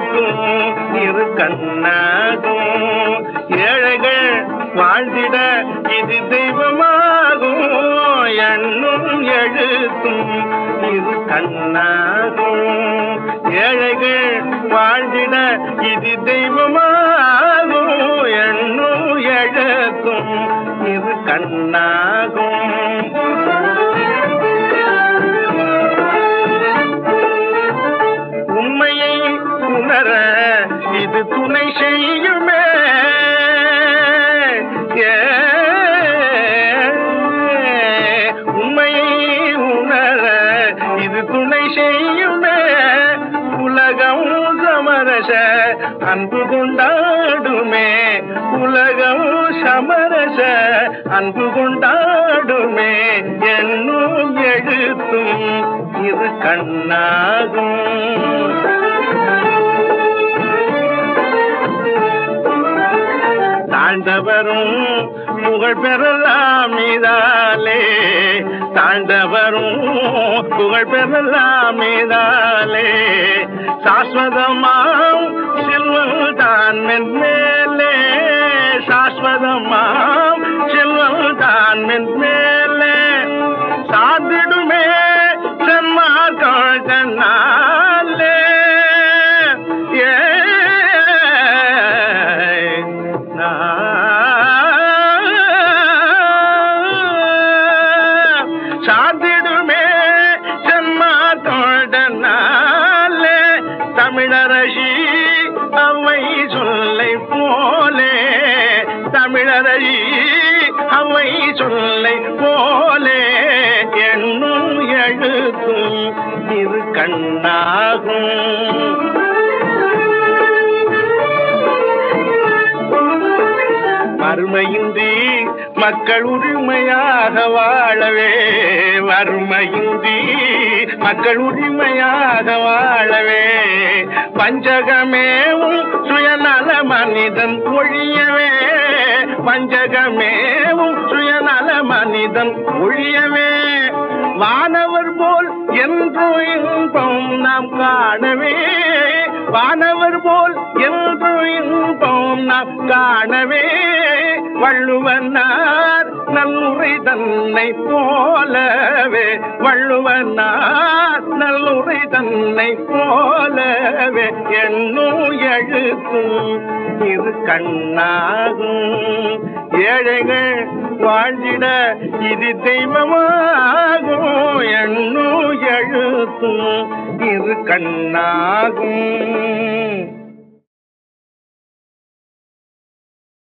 எழுத்தும் இரு கண்ணாகும் ஏழைகள் வாழ்ந்திட இது தெய்வமாகும் எண்ணும் எழுத்தும் இரு கண்ணாகும் ஏழைகள் வாழ்ந்திட இது தெய்வமாகும் எண்ணும் எழுத்தும் இரு கண்ணாகும் உண்மையை உணர இது துணை செய்யுமே ஏ, உண்மையை உணர இது துணை செய்யுமே உலகம் சமரச அன்பு கொண்டாடுமே உலகம் சமரச அன்பு கொண்டாடுமே என்னும் எழுத்தும் இது கண்ணாகும் தாழ்ந்தவரும் புகழ் பெறலாம் மீதாலே தாழ்ந்தவரும் புகழ் பெறலாம் மீதாலே சாஸ்வதமாம் செல்வம் தான் மென்மேலே சாஸ்வதமாம் செல்வம் தான் மென்மேலே சாத்திடுமே சன்மார்க்கால் தன்னாலே ஏ சாத்திடுமே செம்மா தோழனாலே தமிழரசி அவை சொல்லை போலே தமிழரசி அவை சொல்லை போலே என்னும் எழுத்தும் இரு கண்ணாகும் வறுமையின்றி மக்கள் உரிமையாக வாழவே வறுமையின்றி மக்கள் உரிமையாக வாழவே பஞ்சகமேவும் சுயநல மனிதன் ஒழியவே பஞ்சகமேவும் சுயநல மனிதன் ஒழியவே வானவர் போல் என்றோ இன்பம் நாம் காணவே வானவர் போல் என்றோ இன்பம் நாம் காணவே வள்ளுவனார் நல்லுரை தன்னை போலவே வள்ளுவனார் நல்லுரை தன்னை போலவே என்னும் எழுத்தும் இரு கண்ணாகும் ஏழைகள் வாழ்ந்திட இது தெய்வமாகும் எண்ணு எழுத்தும் இரு கண்ணாகும்